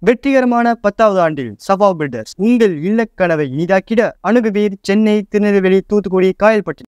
வெற்றிகரமான பத்தாவது ஆண்டில் சபா பில்டர்ஸ் உங்கள் இல்லக்கனவை இனிதாக்கிட அணுகுவீர் சென்னை திருநெல்வேலி தூத்துக்குடி காயல்பட்டி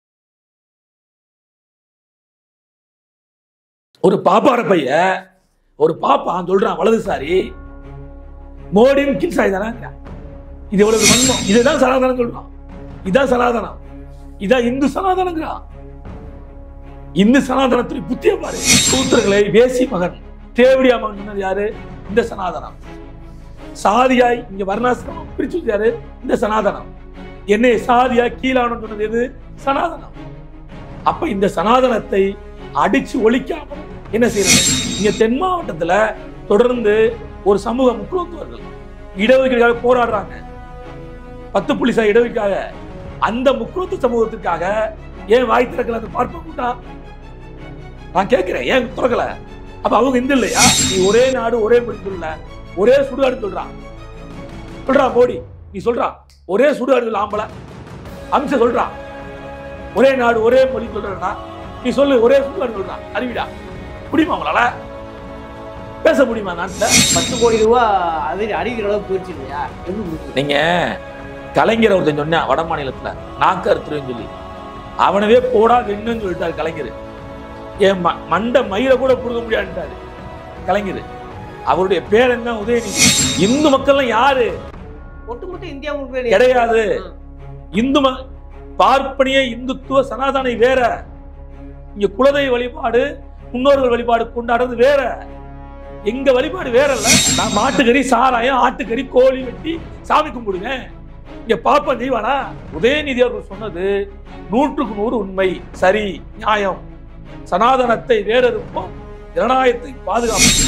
ஒரு பாப்பார பைய ஒரு பாப்பான் சொல்றான் வலதுசாரி மோடியும் கில்சாய் தானே இது எவ்வளவு வன்மம் இதுதான் சனாதனம் சொல்றான் இதான் சனாதனம் இதான் இந்து சனாதனங்கிறான் இந்து சனாதனத்துடைய புத்திய பாரு சூத்திரங்களை வேசி மகன் தேவடியா மகன் சொன்னது யாரு இந்த சனாதனம் சாதியாய் இங்க வர்ணாசிரமம் பிரிச்சு வச்சது யாரு இந்த சனாதனம் என்னை சாதியா கீழானு சொன்னது எது சனாதனம் அப்ப இந்த சனாதனத்தை அடிச்சு ஒழிக்காம என்ன செய்யறது இங்க தென் மாவட்டத்துல தொடர்ந்து ஒரு சமூக முக்கியத்துவர்கள் இடஒதுக்கீடுக்காக போராடுறாங்க பத்து புலிசா இடஒதுக்காக அந்த முக்கியத்துவ சமூகத்துக்காக ஏன் வாய் திறக்கல அந்த பார்ப்ப கூட்டம் நான் கேட்கிறேன் ஏன் திறக்கல அப்ப அவங்க இந்த இல்லையா நீ ஒரே நாடு ஒரே மொழி சொல்லல ஒரே சுடுகாடு சொல்றான் சொல்றான் மோடி நீ சொல்றான் ஒரே சுடுகாடு சொல்ல ஆம்பளை அம்ச சொல்றான் ஒரே நாடு ஒரே மொழி சொல்றா நீ சொல்லு ஒரே சுடுகாடு சொல்றான் அறிவிடா முடியுமா உங்களால பேச முடியுமா நாட்டுல பத்து கோடி ரூபா அது அடிக்கிற அளவுக்கு போயிடுச்சு இல்லையா எப்படி போச்சு? நீங்க கலைஞர் ஒருத்தன் சொன்னா வட மாநிலத்துல நாக்கு அறுத்துருவேன்னு சொல்லி அவனவே போடா வெண்ணுன்னு சொல்லிட்டாரு கலைஞர் என் ம- மண்டை மயிரை கூட புடுங்க முடியாதுட்டாரு கலைஞர் அவருடைய பேர் என்ன உதயநிதி இந்து மக்கள்லாம் யாரு ஒட்டுமொத்த இந்தியா முழுக்க கிடையாது இந்து ம- பார்ப்பனிய இந்துத்துவ சனாதனை வேற இங்க குலதெய்வ வழிபாடு முன்னோர்கள் வழிபாடு கொண்டாடுறது வேற எங்க வழிபாடு வேற இல்ல நான் மாட்டுக்கறி சாராயம் ஆட்டுக்கறி கோழி வெட்டி சாமி கும்பிடுங்க இங்க பாப்பன் செய்வானா உதயநிதி அவர்கள் சொன்னது நூற்றுக்கு நூறு உண்மை சரி நியாயம் சனாதனத்தை வேறறுப்போம் ஜனநாயகத்தை பாதுகாப்போம்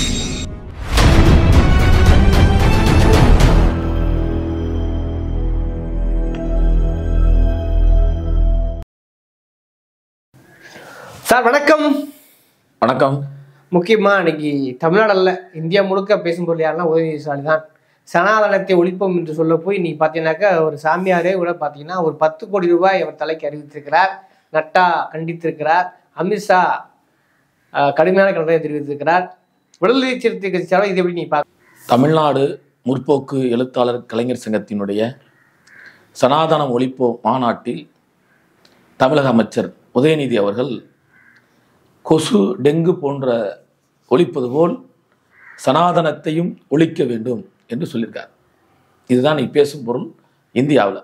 சார் வணக்கம் வணக்கம் முக்கியமா இன்னைக்கு தமிழ்நாடு அல்ல இந்தியா முழுக்க பேசும் பொருள் யாருன்னா உதயநிதி ஸ்டாலின் தான் சனாதனத்தை ஒழிப்போம் என்று சொல்ல போய் இன்னைக்கு பார்த்தீங்கன்னாக்கா ஒரு சாமியாரே கூட பார்த்தீங்கன்னா ஒரு பத்து கோடி ரூபாய் அவர் தலைக்கு அறிவித்திருக்கிறார் நட்டா கண்டித்திருக்கிறார் அமித்ஷா ஆஹ், கடுமையான கண்டனை தெரிவித்திருக்கிறார் விடுதலை சிறுத்தை கட்சியாலும் இது எப்படி நீ பார்க்க தமிழ்நாடு முற்போக்கு எழுத்தாளர் கலைஞர் சங்கத்தினுடைய சனாதனம் ஒழிப்போ மாநாட்டில் தமிழக அமைச்சர் உதயநிதி அவர்கள் கொசு டெங்கு போன்ற ஒழிப்பது போல் சனாதனத்தையும் ஒழிக்க வேண்டும் என்று சொல்லியிருக்கார் இதுதான் நீ பேசும் பொருள் இந்தியாவில்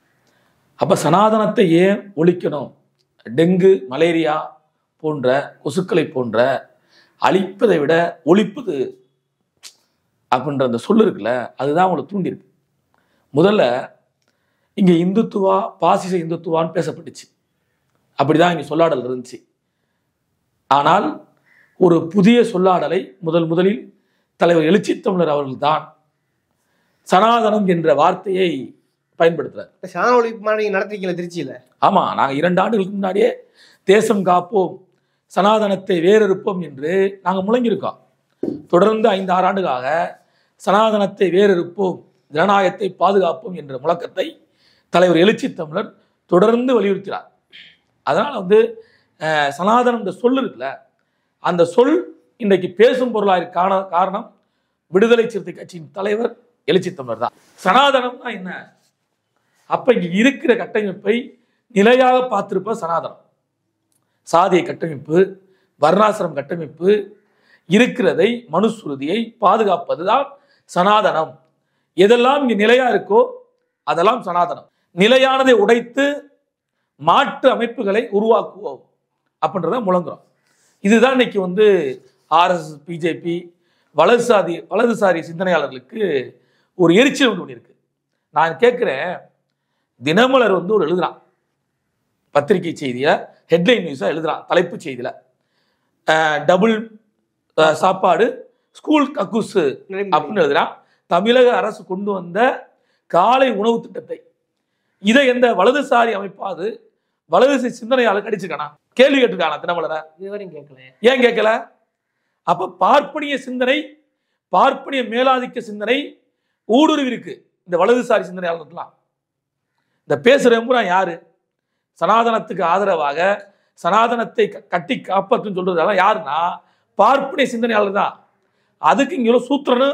அப்போ சனாதனத்தை ஏன் ஒழிக்கணும் டெங்கு மலேரியா போன்ற கொசுக்களை போன்ற அழிப்பதை விட ஒழிப்பது அப்படின்ற அந்த சொல்லு இருக்குல்ல அதுதான் அவங்களை தூண்டியிருக்கு முதல்ல இங்கே இந்துத்துவா பாசிச இந்துத்துவான்னு பேசப்பட்டுச்சு அப்படிதான் இங்கே சொல்லாடல் இருந்துச்சு ஆனால் ஒரு புதிய சொல்லாடலை முதல் முதலில் தலைவர் எழுச்சி தமிழர் அவர்கள்தான் சனாதனம் என்ற வார்த்தையை பயன்படுத்துறார் சனாதன ஒழிப்பு மாநாடு நீங்க நடத்திருக்கீங்களா திருச்சியில ஆமா நாங்க இரண்டு ஆண்டுகளுக்கு முன்னாடியே தேசம் காப்போம் சனாதனத்தை வேறறுப்போம் என்று நாங்க முழங்கியிருக்கோம் தொடர்ந்து ஐந்து ஆறு ஆண்டுகளாக சனாதனத்தை வேறறுப்போம் ஜனநாயகத்தை பாதுகாப்போம் என்ற முழக்கத்தை தலைவர் எழுச்சி தமிழர் தொடர்ந்து வலியுறுத்தினார் அதனால வந்து அஹ், சனாதனம் இந்த சொல் இருக்குல்ல அந்த சொல் இன்றைக்கு பேசும் பொருளாக காண காரணம் விடுதலை சிறுத்தை கட்சியின் தலைவர் எழுச்சி தமிழர் தான் சனாதனம்னா என்ன அப்ப இங்க இருக்கிற கட்டமைப்பை நிலையாக பார்த்திருப்ப சனாதனம் சாதிய கட்டமைப்பு வர்ணாசிரம் கட்டமைப்பு இருக்கிறதை மனுஸ்ருதியை பாதுகாப்பதுதான் சனாதனம் எதெல்லாம் இங்க நிலையா இருக்கோ அதெல்லாம் சனாதனம் நிலையானதை உடைத்து மாற்று அமைப்புகளை உருவாக்குவோம் அப்படின்றத முழங்குறோம் இதுதான் இன்னைக்கு வந்து ஆர்எஸ் பிஜேபி வலதுசாரி வலதுசாரி சிந்தனையாளர்களுக்கு ஒரு எரிச்சல் ஒன்று இருக்கு நான் கேட்கிறேன் தினமலர் வந்து ஒரு எழுதுறான் பத்திரிகை செய்தியில ஹெட்லைன் நியூஸாக எழுதுறான் தலைப்புச் செய்தியில அஹ், டபுள் அஹ், சாப்பாடு ஸ்கூல் கக்கூசு அப்படின்னு எழுதுறான் தமிழக அரசு கொண்டு வந்த காலை உணவு திட்டத்தை இதை எந்த வலதுசாரி அமைப்பாது வலதுசாரி சிந்தனையாளர் கடிச்சிருக்கானா கேள்வி கேட்டிருக்கானா தினமலரை இதுவரையும் கேட்கல ஏன் கேட்கல அப்ப பார்ப்பனிய சிந்தனை பார்ப்பனிய மேலாதிக்க சிந்தனை ஊடுருவி இருக்கு இந்த வலதுசாரி சிந்தனையாளர்களுக்கெல்லாம் இந்த பேசுறவங்க பூரா யாரு சனாதனத்துக்கு ஆதரவாக சனாதனத்தை க- கட்டி காப்பாற்றும் சொல்றதெல்லாம் யாருன்னா பார்ப்பனிய சிந்தனையாளர் தான் அதுக்கு இங்க உள்ள சூத்திரனும்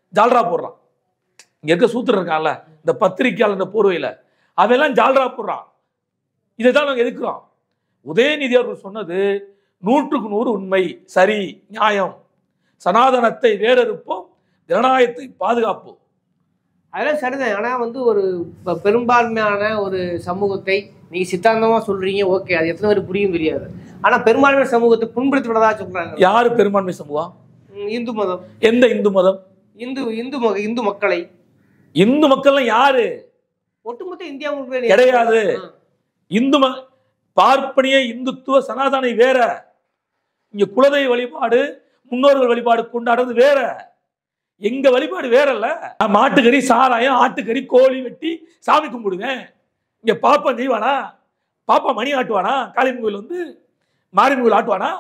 ஜால்ரா போடுறான் இங்க இருக்க சூத்திரம் இருக்கான்ல இந்த பத்திரிக்கையாளர் இந்த போர்வையில அவெல்லாம் ஜால்ரா போடுறான் இதை தான் நாங்கள் எதிர்க்கிறோம் உதயநிதி அவர்கள் சொன்னது நூற்றுக்கு நூறு உண்மை சரி நியாயம் சனாதனத்தை வேறறுப்போம் ஜனநாயகத்தை பாதுகாப்போம் அதெல்லாம் சரிதான் ஆனா வந்து ஒரு ப- பெரும்பான்மையான ஒரு சமூகத்தை நீங்க சித்தாந்தமா சொல்றீங்க ஓகே அது எத்தனை பேர் புரியும் தெரியாது ஆனா பெரும்பான்மையான சமூகத்தை புண்படுத்தி விடதா சொல்றாங்க யாரு பெரும்பான்மை சமூகம் ம், இந்து மதம் எந்த இந்து மதம் இந்து இந்து மக இந்து மக்களை இந்து மக்கள்லாம் யாரு ஒட்டுமொத்த இந்தியா முழுக்க கிடையாது. ஆ. இந்து ம பார்ப்பனிய இந்துத்துவ சனாதனை வேற இங்க குலதெய்வ வழிபாடு முன்னோர்கள் வழிபாடு கொண்டாடுறது வேற எங்க வழிபாடு வேறல்ல நான் மாட்டுக்கறி சாராயம் ஆட்டுக்கறி கோழி வெட்டி சாமி கும்பிடுவேன் இங்க பாப்பா செய்வானா பாப்பா மணி ஆட்டுவானா காளியம்மன் கோயில் வந்து மாரியம்மன் கோயில் ஆட்டுவானா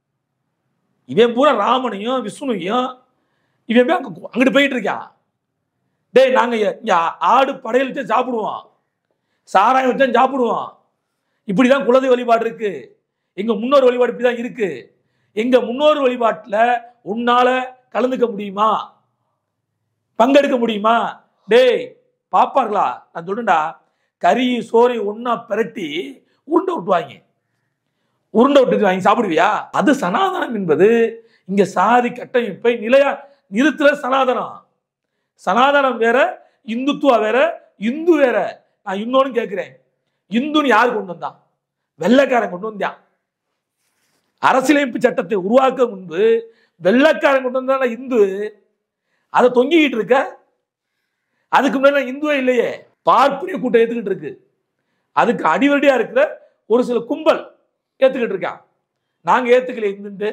இவன் பூரா ராமனையும் விஷ்ணுவையும் இவன் போய் அங்க அங்கிட்டு போயிட்டு இருக்கான் டேய் நாங்க இங்க ஆடு படையல் வச்சு சாப்பிடுவோம் சாராயம் வச்சு சாப்பிடுவோம் இப்படிதான் குலதெய்வ வழிபாடு இருக்கு எங்க முன்னோர் வழிபாடு இப்படிதான் இருக்கு எங்க முன்னோர் வழிபாட்டுல உன்னால கலந்துக்க முடியுமா பங்கெடுக்க முடியுமா டேய் பாப்பார்களா நான் சொல்றேன்டா கறி சோறை ஒண்ணா பிரட்டி உருண்டை விட்டுவாங்க உருண்டை விட்டு வாங்கி சாப்பிடுவியா அது சனாதனம் என்பது இங்க சாதி கட்டமைப்பை நிலையா நிறுத்துற சனாதனம் சனாதனம் வேற இந்துத்துவா வேற இந்து வேற நான் இன்னொன்னு கேட்கிறேன் இந்துன்னு யார் கொண்டு வந்தான் வெள்ளைக்காரன் கொண்டு வந்தான் அரசியலமைப்பு சட்டத்தை உருவாக்க முன்பு வெள்ளைக்காரன் கொண்டு வந்தான இந்து அதை தொங்கிக்கிட்டு இருக்க அதுக்கு முன்னாடி இந்துவே இல்லையே பார்ப்பனிய கூட்டம் ஏத்துக்கிட்டு இருக்கு அதுக்கு அடிவடியா இருக்கிற ஒரு சில கும்பல் ஏத்துக்கிட்டு இருக்கான் நாங்க ஏத்துக்கல இந்துட்டு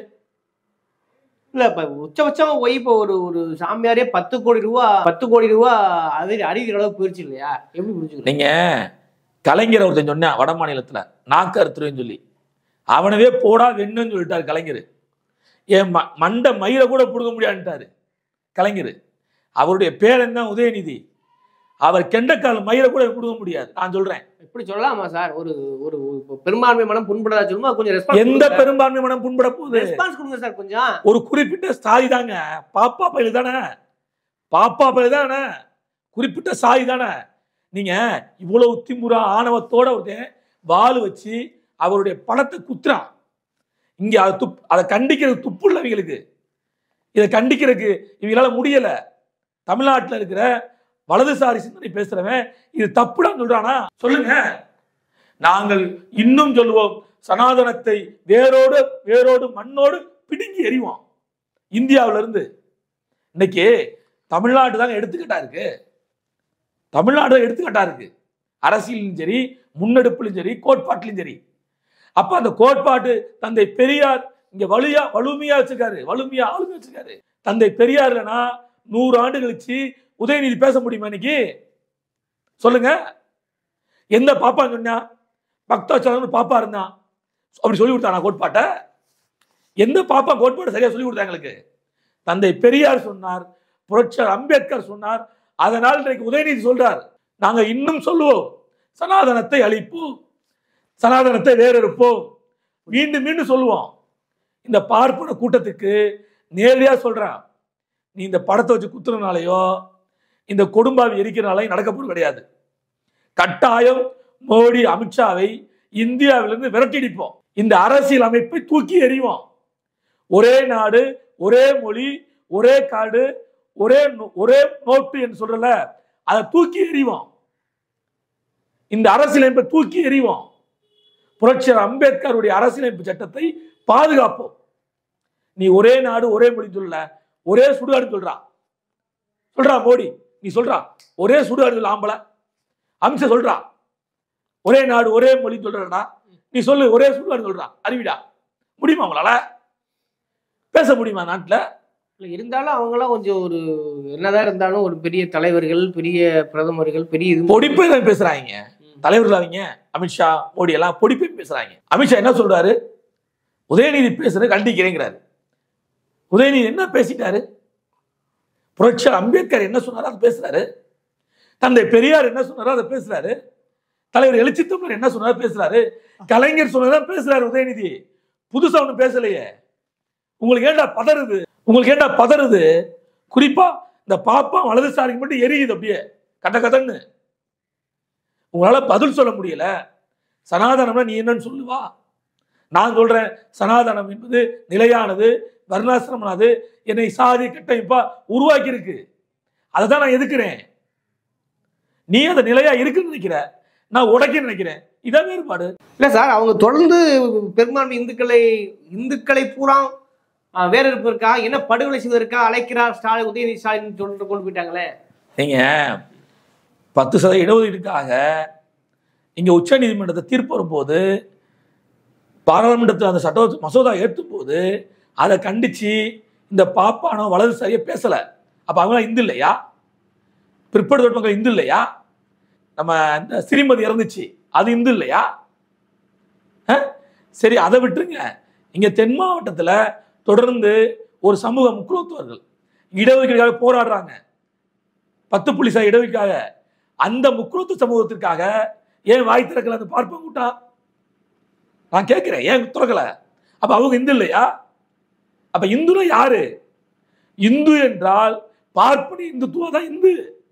இல்ல இப்ப உச்சபட்சமா போய் இப்போ ஒரு ஒரு சாமியாரே பத்து கோடி ரூபா பத்து கோடி ரூபா அது அறிவிக்கிற அளவுக்கு போயிருச்சு இல்லையா எப்படி புரிஞ்சுக்கிறீங்க நீங்க கலைஞர் ஒருத்தன் சொன்னேன் வட மாநிலத்துல நாக்கு அறுத்துருவேன்னு சொல்லி அவனவே போடா வெண்ணுன்னு சொல்லிட்டாரு கலைஞர் என் ம மண்டை மயிரை கூட பிடுங்க முடியாதுட்டாரு கலைஞர் அவருடைய பேர் என்ன உதயநிதி அவர் கெண்டக்கால் மயிரை கூட பிடுங்க முடியாது நான் சொல்றேன் எப்படி சொல்லலாமா சார் ஒரு ஒரு இப்போ பெரும்பான்மை மனம் புண்படாத சொல்லுமா கொஞ்சம் ரெஸ்பான்ஸ் எந்த பெரும்பான்மை மனம் புண்பட போகுது ரெஸ்பான்ஸ் கொடுங்க சார் கொஞ்சம் ஒரு குறிப்பிட்ட சாதி தாங்க பாப்பா பயிலு தானே பாப்பா பயிலு தானே குறிப்பிட்ட சாதி தானே நீங்க இவ்வளவு திமுறா ஆணவத்தோட ஒருத்தன் வாள் வச்சு அவருடைய படத்தை குத்துறான் இங்க அதை துப் அதை கண்டிக்கிறது துப்பு இல்லை இவங்களுக்கு இதை கண்டிக்கிறதுக்கு இவங்களால முடியல தமிழ்நாட்டுல இருக்கிற வலதுசாரி சிந்தனை பேசுறவன் இது தப்புடான்னு சொல்றானா சொல்லுங்க நாங்கள் இன்னும் சொல்லுவோம் சனாதனத்தை வேரோடு வேரோடு மண்ணோடு பிடுங்கி எறிவோம் இந்தியாவுல இருந்து இன்னைக்கு தமிழ்நாடு தாங்க எடுத்துக்கிட்டா இருக்கு தமிழ்நாடு தான் எடுத்துக்கிட்டா இருக்கு அரசியலும் சரி முன்னெடுப்பிலும் சரி கோட்பாட்டிலும் சரி அப்ப அந்த கோட்பாட்டு தந்தை பெரியார் இங்க வலுயா வலுமையா வச்சிருக்காரு வலுமையா ஆளுமை வச்சிருக்காரு தந்தை பெரியார் இல்லைன்னா நூறு ஆண்டு கழிச்சு உதயநிதி பேச முடியுமா இன்னைக்கு சொல்லுங்க எந்த பாப்பா சொன்னா பக்தாச்சாரம் பாப்பா இருந்தான் அப்படி சொல்லி கொடுத்தானா கோட்பாட்டை எந்த பாப்பா கோட்பாட்டை சரியா சொல்லி கொடுத்தா எங்களுக்கு தந்தை பெரியார் சொன்னார் புரட்சியார் அம்பேத்கர் சொன்னார் அதனால் இன்றைக்கு உதயநிதி சொல்றார் நாங்க இன்னும் சொல்லுவோம் சனாதனத்தை அழிப்போம் சனாதனத்தை வேறறுப்போம் மீண்டும் மீண்டும் சொல்லுவோம் இந்த பார்ப்பன கூட்டத்துக்கு நேரடியா சொல்றேன் நீ இந்த படத்தை வச்சு குத்துறனாலையோ இந்த கொடும்பாவி எரிக்கிறனாலையும் நடக்க போறது கிடையாது கட்டாயம் மோடி அமித்ஷாவை இந்தியாவிலிருந்து விரட்டிடிப்போம் இந்த அரசியல் அமைப்பை தூக்கி எறிவோம் ஒரே நாடு ஒரே மொழி ஒரே காடு ஒரே நோ- ஒரே நோட்டு என்று சொல்றல அதை தூக்கி எறிவோம் இந்த அரசியலமைப்பை தூக்கி எறிவோம் புரட்சியர் அம்பேத்கருடைய அரசியலமைப்பு சட்டத்தை பாதுகாப்போம் நீ ஒரே நாடு ஒரே மொழி சொல்ல ஒரே சுடுகாடு சொல்றா சொல்றா மோடி நீ சொல்றா ஒரே சுடுகாடு சொல்ல ஆம்பளை அம்ச சொல்றா ஒரே நாடு ஒரே மொழி சொல்றா நீ சொல்லு ஒரே சுடுகாடு சொல்றா அறிவிடா முடியுமா உங்களால பேச முடியுமா நாட்டுல இல்ல, இருந்தாலும் அவங்களாம் கொஞ்சம் ஒரு என்னதான் இருந்தாலும் ஒரு பெரிய தலைவர்கள் பெரிய பிரதமர்கள் பெரிய இது பொடிப்பை தான் பேசுறாங்க தலைவர்கள் அவங்க அமித்ஷா மோடி எல்லாம் பொடிப்பை பேசுறாங்க அமித்ஷா என்ன சொல்றாரு உதயநிதி பேசுறது கண்டிக்கிறேங்கிறாரு உதயநிதி என்ன பேசிட்டாரு புரட்சியார் அம்பேத்கர் என்ன சொன்னாரோ அதை பேசுறாரு தந்தை பெரியார் என்ன சொன்னாரோ அதை பேசுறாரு தலைவர் எழுச்சி தமிழர் என்ன சொன்னாரோ பேசுறாரு கலைஞர் சொன்னதான் பேசுறாரு உதயநிதி புதுசா ஒண்ணு பேசலையே உங்களுக்கு ஏன்டா பதறுது உங்களுக்கு ஏன்டா பதறுது குறிப்பா இந்த பாப்பா வலதுசாரிக்கு மட்டும் எரியுது அப்படியே கட்ட கதன்னு உங்களால பதில் சொல்ல முடியல சனாதனம்னா நீ என்னன்னு சொல்லுவா நான் சொல்றேன் சனாதனம் என்பது நிலையானது வர்ணாசிரமனாது என்னை சாதி கட்டமைப்பா உருவாக்கி இருக்கு அதை தான் நான் எதுக்குறேன் நீ அந்த நிலையா இருக்குன்னு நினைக்கிற நான் உடைக்க நினைக்கிறேன் இதான் வேறுபாடு இல்ல சார் அவங்க தொடர்ந்து பெரும்பான்மை இந்துக்களை இந்துக்களை பூரா ஆஹ், வேற இருப்பதற்கா என்ன படுகொலை செய்வதற்கா அழைக்கிறார் ஸ்டாலின் உதயநிதி ஸ்டாலின் சொல்லிட்டு கொண்டு போயிட்டாங்களே நீங்க பத்து சதவீத இடஒதுக்கீடுக்காக இங்க உச்ச நீதிமன்றத்தை தீர்ப்பு வரும்போது பாராளுமன்றத்தில் அந்த சட்ட மசோதா ஏற்றும் போது அதை கண்டிச்சு இந்த பாப்பானோ வலதுசாரியை பேசல அப்ப அவங்க இந்து இல்லையா பிற்படுத்த மக்கள் இந்து இல்லையா நம்ம இந்த ஸ்ரீமதி இறந்துச்சு அது இந்து இல்லையா அஹ்? சரி அதை விட்டுருங்க இங்க தென் மாவட்டத்துல தொடர்ந்து ஒரு சமூக முக்கியத்துவர்கள் இடஒதுக்கீடுக்காக போராடுறாங்க பத்து புள்ளி சதவீத இடஒதுக்கீடுக்காக அந்த முக்குளத்து சமூகத்திற்காக ஏன் வாய் திறக்கல அந்த பார்ப்பன் கூட்டா நான் கேட்கிறேன் ஏன் திறக்கல அப்ப அவங்க இந்து இல்லையா அப்ப இந்துனா யாரு இந்து என்றால் பார்ப்பனி இந்துத்துவம் தான் இந்து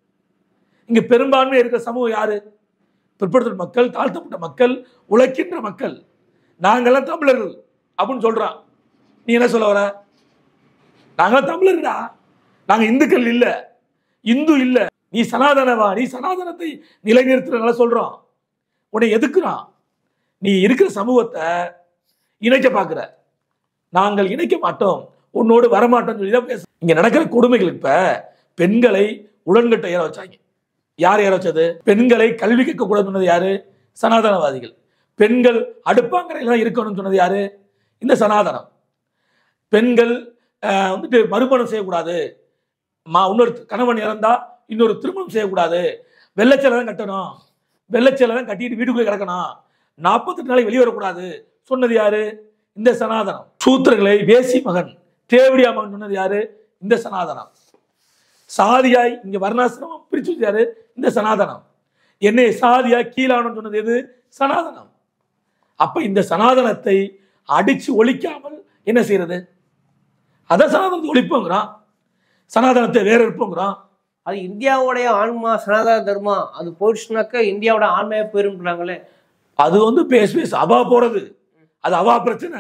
இங்க பெரும்பான்மை இருக்கிற சமூகம் யாரு பிற்படுத்தல் மக்கள் தாழ்த்தப்பட்ட மக்கள் உழைக்கின்ற மக்கள் நாங்கெல்லாம் தமிழர்கள் அப்படின்னு சொல்றான் நீ என்ன சொல்ல வர நாங்களாம் தமிழர்களா நாங்க இந்துக்கள் இல்ல இந்து இல்ல நீ சனாதனவா நீ சனாதனத்தை நிலைநிறுத்துறதுனால சொல்றோம் உன்னை எதுக்குறான் நீ இருக்கிற சமூகத்தை இணைக்க பார்க்கிற நாங்கள் இணைக்க மாட்டோம் உன்னோடு வரமாட்டோம்னு சொல்லி தான் பேச இங்க நடக்கிற கொடுமைகள் இப்ப பெண்களை உடன்கட்டை ஏற வச்சாங்க யார் ஏற வச்சது பெண்களை கல்வி கேட்க கூடாதுன்னு சொன்னது யாரு சனாதனவாதிகள் பெண்கள் அடுப்பாங்கரையில தான் இருக்கணும்னு சொன்னது யாரு இந்த சனாதனம் பெண்கள் அஹ், வந்துட்டு மறுமணம் செய்யக்கூடாது மா இன்னொரு கணவன் இறந்தா இன்னொரு திருமணம் செய்யக்கூடாது வெள்ளச்சேலை தான் கட்டணும் வெள்ளச்சேலை தான் கட்டிட்டு வீட்டுக்குள்ளே கிடக்கணும் நாற்பத்தெட்டு நாளைக்கு வெளியே வரக்கூடாது சொன்னது யாரு இந்த சனாதனம் சூத்திரர்களை வேசி மகன் தேவடியா மகன் சொன்னது யாரு இந்த சனாதனம் சாதியாய் இங்க வர்ணாசிரமம் பிரிச்சு வச்சது யாரு இந்த சனாதனம் என்னை சாதியா கீழானு சொன்னது எது சனாதனம் அப்ப இந்த சனாதனத்தை அடிச்சு ஒழிக்காமல் என்ன செய்யறது அதான் சனாதனத்தை ஒழிப்புங்கிறான் சனாதனத்தை வேற இருப்போங்கிறான் அது இந்தியாவுடைய ஆன்மா சனாதன தர்மா அது போயிடுச்சுனாக்க இந்தியாவோட ஆன்மையா போயிரும்ன்றாங்களே அது வந்து பேஸ் பேஸ் அவா போறது அது அவா பிரச்சனை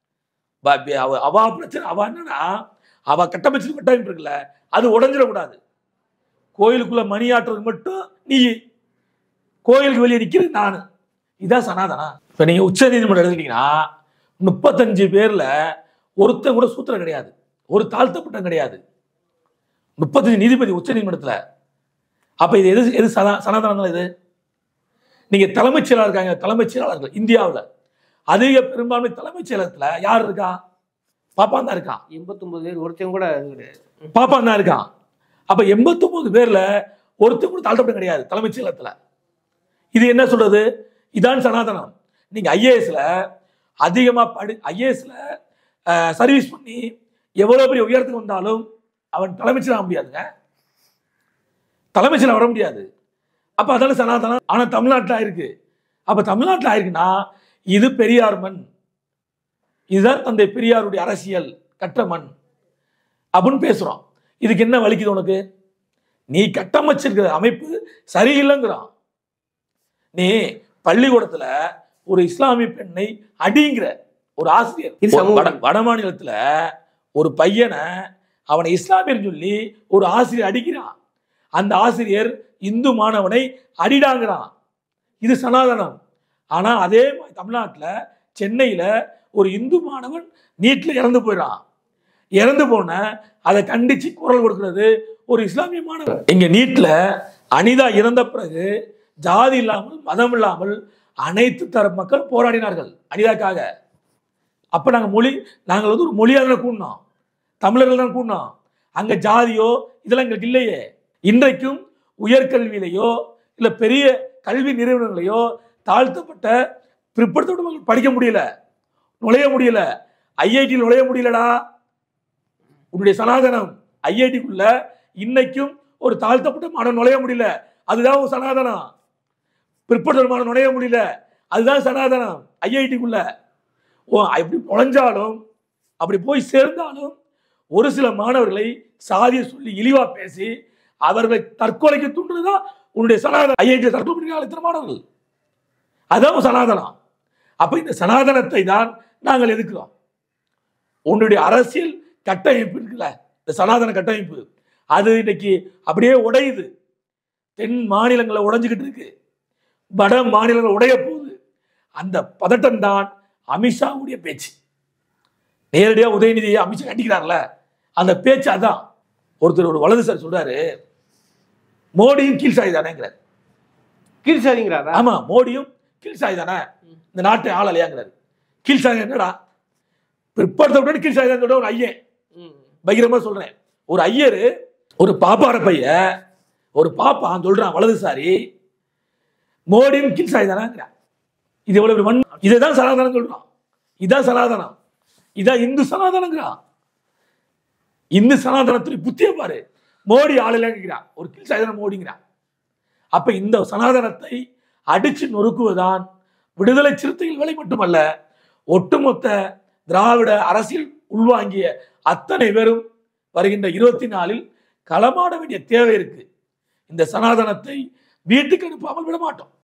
ப- ப- அவ- அவா பிரச்சனை அவ என்னன்னா அவ கட்டமைச்சு கட்டமைப்பு இருக்குல்ல அது உடஞ்சிடக்கூடாது கோயிலுக்குள்ள மணி ஆட்டுறது மட்டும் நீ கோயிலுக்கு வெளியே நிக்கிறது நானு இதான் சனாதனா இப்ப நீங்க உச்ச நீதிமன்றம் எடுத்துட்டீங்கன்னா முப்பத்தஞ்சு பேர்ல ஒருத்தன் கூட சூத்திரம் கிடையாது ஒரு தாழ்த்தப்பட்டம் கிடையாது முப்பத்தஞ்சு நீதிபதி உச்ச நீதிமன்றத்துல அப்ப இது எது எது சனா சனாதனம் தான் இது நீங்க தலைமைச் செயலாளர் இருக்காங்க தலைமைச் செயலாளர்கள் இந்தியாவுல அதிக பெரும்பான்மை தலைமைச் செயலகத்துல யார் இருக்கா பாப்பான் தான் இருக்கான் எண்பத்தொன்பது பேர் ஒருத்தன் கூட இது கிடையாது பாப்பான் தான் இருக்கான் அப்ப 89 பேர்ல ஒருத்தர் கூட தாழ்த்தப்பட்ட கிடையாது தலைமைச் செயலகத்துல இது என்ன சொல்றது இதான் சனாதனம் நீங்க ஐஏஎஸ்ல அதிகமா படி ஐஏஎஸ்ல சர்வீஸ் பண்ணி எவ்வளவு பெரிய உயரத்துக்கு வந்தாலும் அவன் தலைமைச் செயலர் ஆக முடியாதுங்க தலைமைச் செயலர் வர முடியாது அப்ப அதான சனாதனம் ஆனா தமிழ்நாட்டுல இருக்கு அப்ப தமிழ்நாட்டுல ஆயிருக்குன்னா இது பெரியார் மண் இதுதான் தந்தை பெரியாருடைய அரசியல் கற்ற மண் அப்படின்னு பேசுறோம் இதுக்கு என்ன வலிக்குது உனக்கு நீ கட்டமைச்சிருக்கிற அமைப்பு சரியில்லைங்கிறான் நீ பள்ளிக்கூடத்துல ஒரு இஸ்லாமிய பெண்ணை அடிங்கிற ஒரு ஆசிரியர் இது சமூக வட வட மாநிலத்துல ஒரு பையனை அவனை இஸ்லாமியர் சொல்லி ஒரு ஆசிரியர் அடிக்கிறான் அந்த ஆசிரியர் இந்து மாணவனை அடிடாங்கிறான் இது சனாதனம் ஆனா அதே மாதிரி தமிழ்நாட்டுல சென்னையில ஒரு இந்து மாணவன் நீட்ல இறந்து போயிடான் இறந்து போன அதை கண்டிச்சு குரல் கொடுக்கிறது ஒரு இஸ்லாமிய மாணவர் இங்க நீட்ல அனிதா இறந்த பிறகு ஜாதி இல்லாமல் மதம் இல்லாமல் அனைத்து தர மக்கள் போராடினார்கள் அனிதாக்காக அப்ப நாங்க மொழி நாங்கள் வந்து ஒரு மொழியாக தானே கூடினோம் தமிழர்கள் தான் கூடினோம் அங்க ஜாதியோ இதெல்லாம் எங்களுக்கு இல்லையே இன்றைக்கும் உயர்கல்வியிலையோ இல்ல பெரிய கல்வி நிறுவனங்களையோ தாழ்த்தப்பட்ட பிற்படுத்தப்பட்ட மக்கள் படிக்க முடியல நுழைய முடியல ஐஐடியில் நுழைய முடியலடா உன்னுடைய சனாதனம் ஐஐடிக்குள்ள இன்னைக்கும் ஒரு தாழ்த்தப்பட்ட மாணவன் நுழைய முடியல அதுதான் உன் சனாதனம் பிற்படுத்தல் மாணவன் நுழைய முடியல அதுதான் சனாதனம் ஐஐடிக்குள்ள ஓ அப்படி நுழைஞ்சாலும் அப்படி போய் சேர்ந்தாலும் ஒரு சில மாணவர்களை சாதியை சொல்லி இழிவா பேசி அவர்களை தற்கொலைக்கு தூண்டுறதுதான் உன்னுடைய சனாதன ஐஐடி தற்கொலை பண்ணிருக்காங்க இத்தனை மாணவர்கள் அதான் சனாதனம் அப்ப இந்த சனாதனத்தை தான் நாங்கள் எதிர்க்கிறோம் உன்னுடைய அரசியல் கட்டமைப்பு இருக்குல்ல இந்த சனாதன கட்டமைப்பு அது இன்னைக்கு அப்படியே உடையுது தென் மாநிலங்களை உடைஞ்சுக்கிட்டு இருக்கு வட மாநிலங்கள் உடைய போகுது அந்த பதட்டம் தான் அமித்ஷாவுடைய பேச்சு நேரடியா உதயநிதியை அமித்ஷா கண்டிக்கிறார்ல அந்த பேச்சு அதான் ஒருத்தர் ஒரு வலதுசாரி சொல்றாரு மோடியும் கீழ்சாய் தானேங்கிறார் கீழ்சாதிங்கிறாரா ஆமா மோடியும் கீழ்சாய் தானே இந்த நாட்டை ஆளலையாங்கிறாரு கீழ்சாய் என்னடா பிற்படுத்த விட கீழ்சாய் தான் சொல்ற ஒரு ஐயன் ம். பகிரமா சொல்றேன் ஒரு ஐயர் ஒரு பாப்பார பைய ஒரு பாப்பான் சொல்றான் வலதுசாரி மோடியும் கீழ்சாய் தானேங்கிறான் இது எவ்வளவு பெரிய மண் இதுதான் சனாதனம் சொல்றான் இதான் சனாதனம் இதான் இந்து சனாதனங்கிறான் இந்து சனாதனத்துடைய புத்திய பாரு மோடி ஆளுங்கிறான் ஒரு கீழ்சாய் தானே மோடிங்கிறான் அப்ப இந்த சனாதனத்தை அடிச்சு நொறுக்குவதுதான் விடுதலை சிறுத்தைகள் வேலை மட்டுமல்ல ஒட்டுமொத்த திராவிட அரசியல் உள்வாங்கிய அத்தனை பேரும் வருகின்ற இருபத்தி நாலில் களமாட வேண்டிய தேவை இருக்கு இந்த சனாதனத்தை வீட்டுக்கு அனுப்பாமல் விட மாட்டோம்